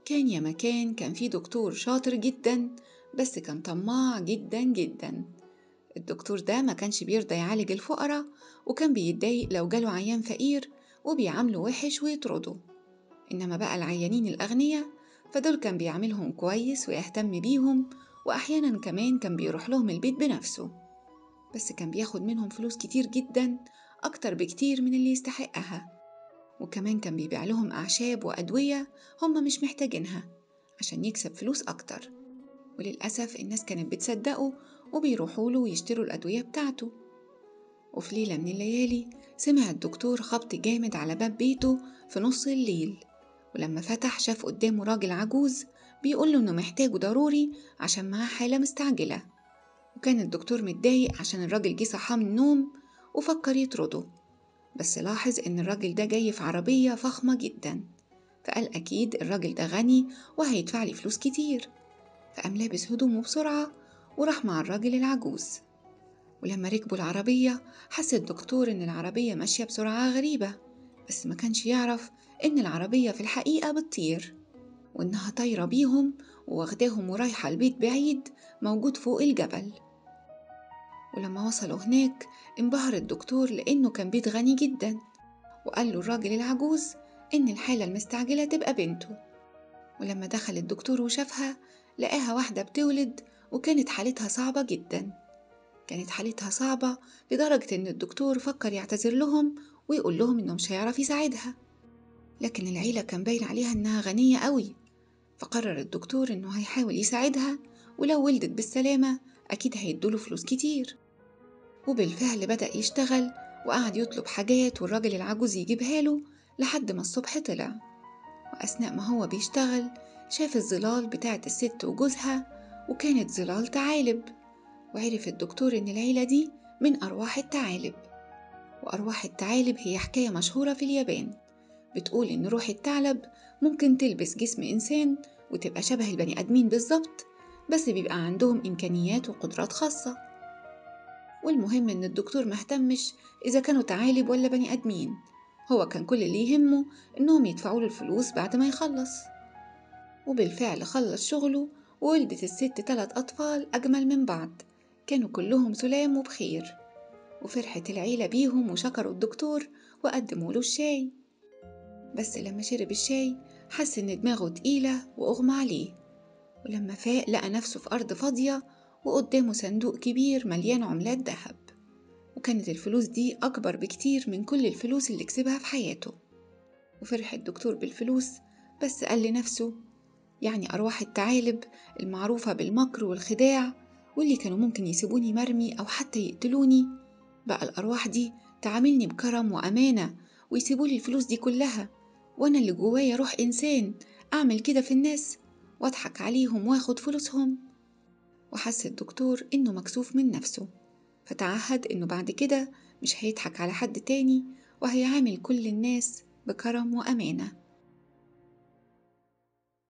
كان يا مكان كان في دكتور شاطر جدا بس كان طماع جدا جدا الدكتور ده ما كانش بيرضى يعالج الفقراء وكان بيتضايق لو جاله عيان فقير وبيعامله وحش ويطرده إنما بقى العيانين الأغنياء فدول كان بيعاملهم كويس ويهتم بيهم وأحيانا كمان كان بيروح لهم البيت بنفسه بس كان بياخد منهم فلوس كتير جدا أكتر بكتير من اللي يستحقها وكمان كان بيبيع لهم أعشاب وأدوية هم مش محتاجينها عشان يكسب فلوس أكتر وللأسف الناس كانت بتصدقه وبيروحوا له ويشتروا الأدوية بتاعته وفي ليلة من الليالي سمع الدكتور خبط جامد على باب بيته في نص الليل ولما فتح شاف قدامه راجل عجوز بيقول له إنه محتاجه ضروري عشان معاه حالة مستعجلة وكان الدكتور متضايق عشان الراجل جه صحاه من النوم وفكر يطرده بس لاحظ إن الراجل ده جاي في عربية فخمة جدا فقال أكيد الراجل ده غني وهيدفع لي فلوس كتير فقام لابس هدومه بسرعة وراح مع الراجل العجوز ولما ركبوا العربية حس الدكتور إن العربية ماشية بسرعة غريبة بس ما كانش يعرف إن العربية في الحقيقة بتطير وإنها طايرة بيهم وواخداهم ورايحة البيت بعيد موجود فوق الجبل ولما وصلوا هناك انبهر الدكتور لأنه كان بيت غني جدا وقال له الراجل العجوز إن الحالة المستعجلة تبقى بنته ولما دخل الدكتور وشافها لقاها واحدة بتولد وكانت حالتها صعبة جدا كانت حالتها صعبة لدرجة إن الدكتور فكر يعتذر لهم ويقول لهم إنه مش هيعرف يساعدها لكن العيلة كان باين عليها إنها غنية قوي فقرر الدكتور إنه هيحاول يساعدها ولو ولدت بالسلامة أكيد هيدوله فلوس كتير وبالفعل بدأ يشتغل وقعد يطلب حاجات والراجل العجوز يجيبها له لحد ما الصبح طلع وأثناء ما هو بيشتغل شاف الظلال بتاعت الست وجوزها وكانت ظلال تعالب وعرف الدكتور إن العيلة دي من أرواح الثعالب وأرواح الثعالب هي حكاية مشهورة في اليابان بتقول إن روح الثعلب ممكن تلبس جسم إنسان وتبقى شبه البني آدمين بالظبط بس بيبقى عندهم إمكانيات وقدرات خاصة والمهم إن الدكتور مهتمش إذا كانوا تعالب ولا بني آدمين هو كان كل اللي يهمه إنهم يدفعوا له الفلوس بعد ما يخلص وبالفعل خلص شغله وولدت الست تلات أطفال أجمل من بعض كانوا كلهم سلام وبخير وفرحت العيلة بيهم وشكروا الدكتور وقدموا له الشاي بس لما شرب الشاي حس إن دماغه تقيلة وأغمى عليه ولما فاق لقى نفسه في أرض فاضية وقدامه صندوق كبير مليان عملات ذهب وكانت الفلوس دي أكبر بكتير من كل الفلوس اللي كسبها في حياته وفرح الدكتور بالفلوس بس قال لنفسه يعني أرواح الثعالب المعروفة بالمكر والخداع واللي كانوا ممكن يسيبوني مرمي أو حتى يقتلوني بقى الأرواح دي تعاملني بكرم وأمانة ويسيبولي الفلوس دي كلها وأنا اللي جوايا روح إنسان أعمل كده في الناس وأضحك عليهم وآخد فلوسهم وحس الدكتور إنه مكسوف من نفسه فتعهد إنه بعد كده مش هيضحك على حد تاني وهيعامل كل الناس بكرم وأمانة